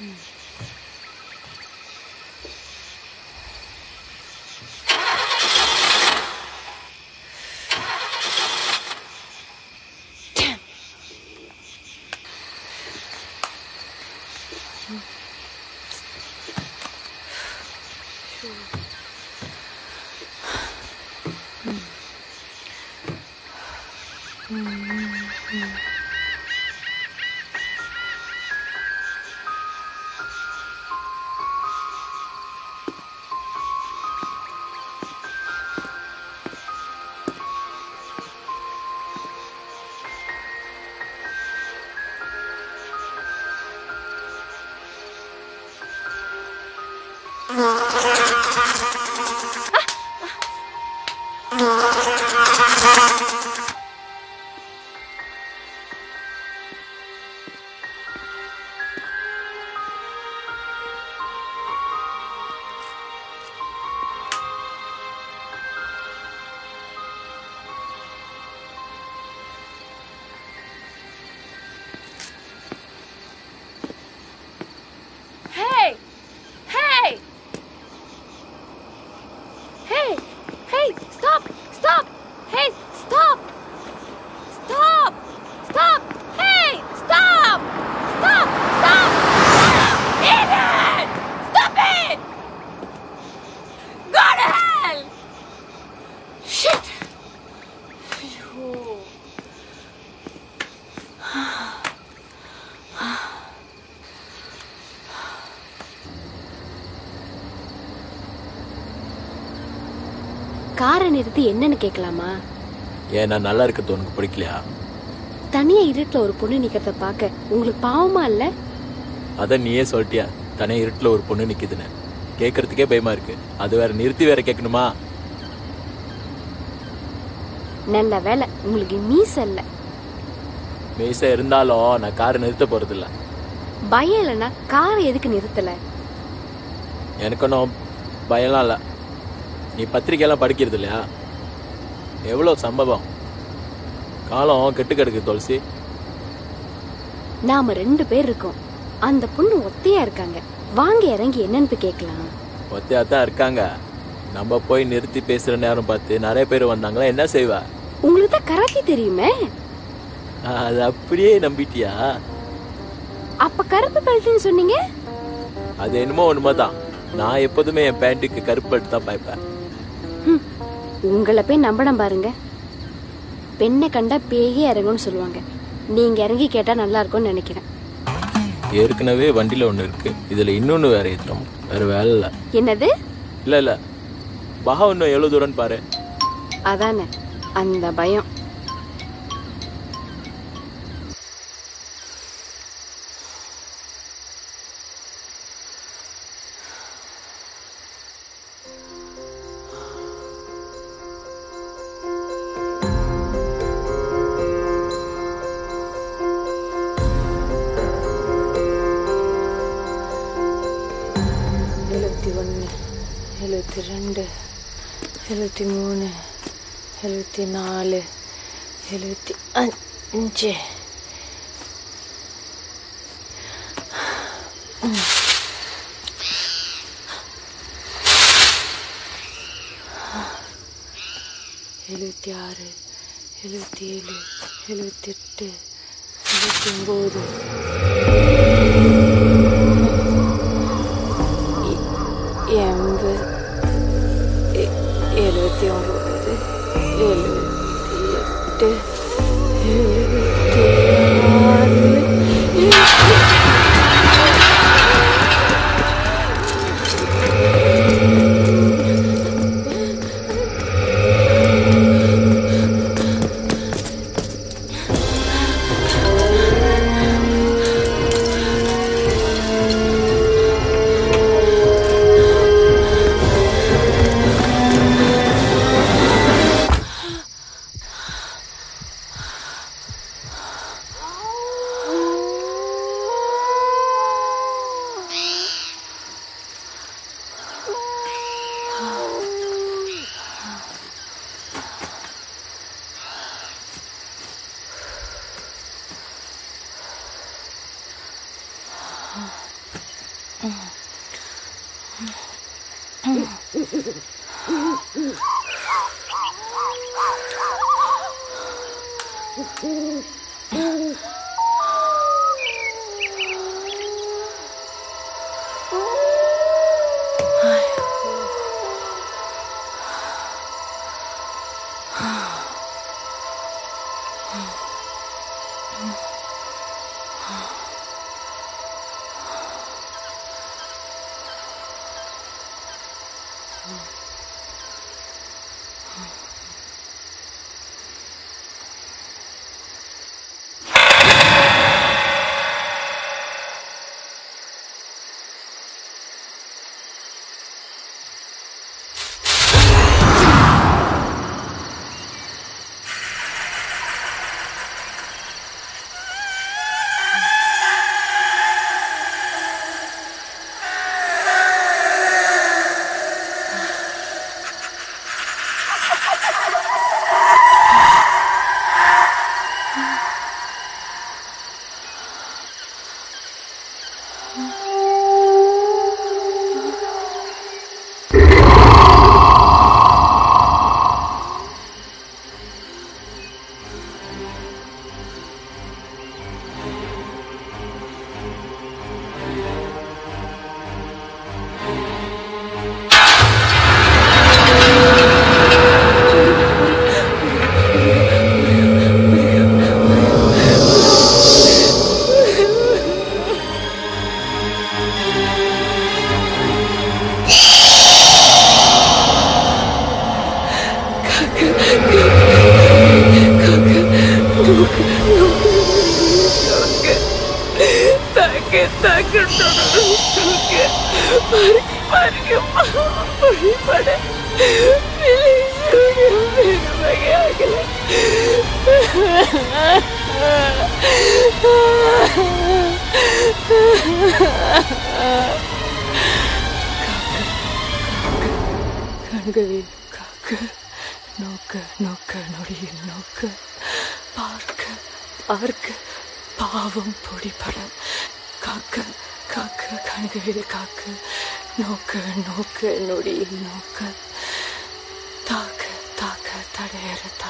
Hey! Hey! Hey! Hey! Stop! Stop! Hey! Stop! Stop! Stop! Hey! Stop! Stop! Stop! Stop! Idiot! Stop it! Go to hell! Shit! Phew. காரை நிறுத்தி என்னன்னு கேட்கலாமா ஏன் நான் நல்லா இருக்கிறது உனக்கு பிடிக்கலையா தனியா இருட்டுல ஒரு பொண்ணு நிக்கிறத பார்க்க உங்களுக்கு பாவமா இல்ல அதான் நீயே சொல்லிட்டியா தனியா இருட்டுல ஒரு பொண்ணு நிக்குதுன்னு கேட்கறதுக்கே பயமா இருக்கு அது வேற நிறுத்தி வேற கேட்கணுமா நல்ல வேலை உங்களுக்கு மீச இல்ல மீசை இருந்தாலும் நான் காரை நிறுத்த போறது இல்ல பயம் இல்லைன்னா காரை எதுக்கு நிறுத்தல எனக்கு ஒன்றும் பயம்லாம் இல்ல நீ பத்திரிக்கையெல்லாம் படிக்கிறது இல்லையா எவ்வளோ சம்பவம் காலம் கெட்டு கிடக்கு துளசி நாம ரெண்டு பேர் இருக்கோம் அந்த பொண்ணு ஒத்தையா இருக்காங்க வாங்க இறங்கி என்னன்னு போய் கேட்கலாம் ஒத்தையா தான் இருக்காங்க நம்ம போய் நிறுத்தி பேசுற நேரம் பார்த்து நிறைய பேர் வந்தாங்களா என்ன செய்வ உங்களுக்கு தான் கராத்தி தெரியுமே அது அப்படியே நம்பிட்டியா அப்ப கருப்பு பெல்ட்னு சொன்னீங்க அது என்னமோ உண்மைதான் நான் எப்போதுமே என் பேண்ட்டுக்கு கருப்பு எடுத்து தான் பாய்ப்பேன் ஹம், உங்களை போய் நம்பணும் பாருங்க பெண்ணை கண்டா பேயே இறங்கும்னு சொல்லுவாங்க நீங்க இறங்கி கேட்டா நல்லா இருக்கும்னு நினைக்கிறேன் ஏற்கனவே வண்டியில ஒண்ணு இருக்கு இதுல இன்னொன்னு வேற ஏற்றோம் வேற வேலை இல்ல என்னது இல்ல இல்ல பகா இன்னும் எவ்வளவு தூரம் பாரு அதானே அந்த பயம் எழுபத்தி ஒன்று எழுபத்தி ரெண்டு எழுபத்தி மூணு எழுபத்தி நாலு எழுபத்தி அஞ்சு எழுபத்தி ஆறு எழுபத்தி ஏழு எழுபத்தி எட்டு எழுபத்தி ஒம்பது எண்பது எ- எழுபத்தி ஒம்பது எழுபத்தி எட்டு எழுபத்தி ஆறு கண்களில் காக்க நோக்க நோக்க நொடியில் நோக்க பார்க்க பார்க்க பாவம் பொடிபட காக்க காக்க கண்களில் காக்க நோக்க நோக்க நொடியில் நோக்க தாக்க தாக்க தடையற